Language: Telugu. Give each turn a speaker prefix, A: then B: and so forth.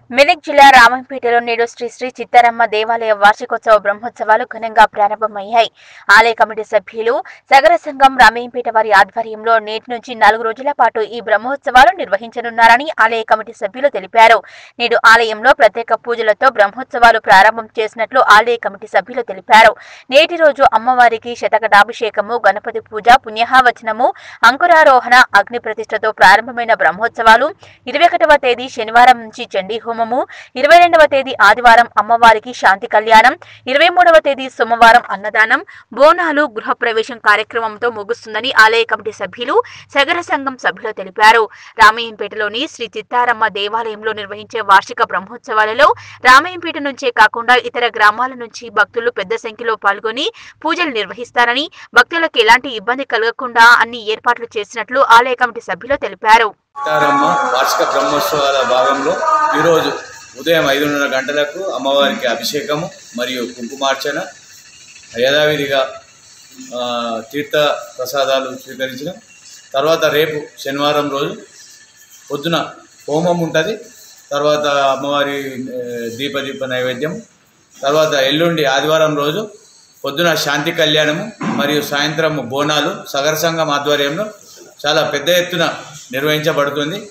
A: మెదక్ జిల్లా రామంపేటలో నేడు శ్రీ శ్రీ చిత్తారమ్మ దేవాలయ వార్షికోత్సవ బ్రహ్మోత్సవాలు ఘనంగా ప్రారంభమయ్యాయి ఆలయ కమిటీ సభ్యులు సగర సంఘం రామయ్యంపేట వారి ఆధ్వర్యంలో నేటి నుంచి నాలుగు రోజుల పాటు ఈ బ్రహ్మోత్సవాలు నిర్వహించనున్నారని ఆలయ కమిటీ సభ్యులు తెలిపారు నేడు ఆలయంలో ప్రత్యేక పూజలతో బ్రహ్మోత్సవాలు ప్రారంభం చేసినట్లు ఆలయ కమిటీ సభ్యులు తెలిపారు నేటి రోజు అమ్మవారికి శతకటాభిషేకము గణపతి పూజ పుణ్యహావచనము అంకురారోహణ అగ్ని ప్రతిష్టతో ప్రారంభమైన బ్రహ్మోత్సవాలు ఇరవై ఒకటవ తేదీ శనివారం నుంచి చండీ హోమము ఇరవై రెండవ తేదీ ఆదివారం అమ్మవారికి శాంతి కళ్యాణం ఇరవై మూడవ తేదీ సోమవారం అన్నదానం బోనాలు గృహప్రవేశం కార్యక్రమంతో ముగుస్తుందని ఆలయ కమిటీ సభ్యులు సగర సంఘం సభ్యులు తెలిపారు రామయ్యంపేటలోని శ్రీ చిత్తారమ్మ దేవాలయంలో నిర్వహించే వార్షిక బ్రహ్మోత్సవాలలో రామయ్యంపేట నుంచే కాకుండా ఇతర గ్రామాల నుంచి భక్తులు పెద్ద సంఖ్యలో పాల్గొని పూజలు నిర్వహిస్తారని భక్తులకు ఎలాంటి ఇబ్బంది కలగకుండా అన్ని ఏర్పాట్లు చేసినట్లు ఆలయ కమిటీ సభ్యులు తెలిపారు
B: సీతారామ వార్షిక బ్రహ్మోత్సవాల భాగంలో ఈరోజు ఉదయం ఐదున్నర గంటలకు అమ్మవారికి అభిషేకము మరియు కుంకుమార్చన యథావిధిగా ఆ, తీర్థ ప్రసాదాలు స్వీకరించడం తర్వాత రేపు శనివారం రోజు పొద్దున హోమం ఉంటుంది తర్వాత అమ్మవారి ఆ, దీపదీప నైవేద్యం తర్వాత ఎల్లుండి ఆదివారం రోజు పొద్దున శాంతి కళ్యాణము మరియు సాయంత్రం బోనాలు సగర సంఘం ఆధ్వర్యంలో చాలా పెద్ద ఎత్తున నిర్వహించబడుతుంది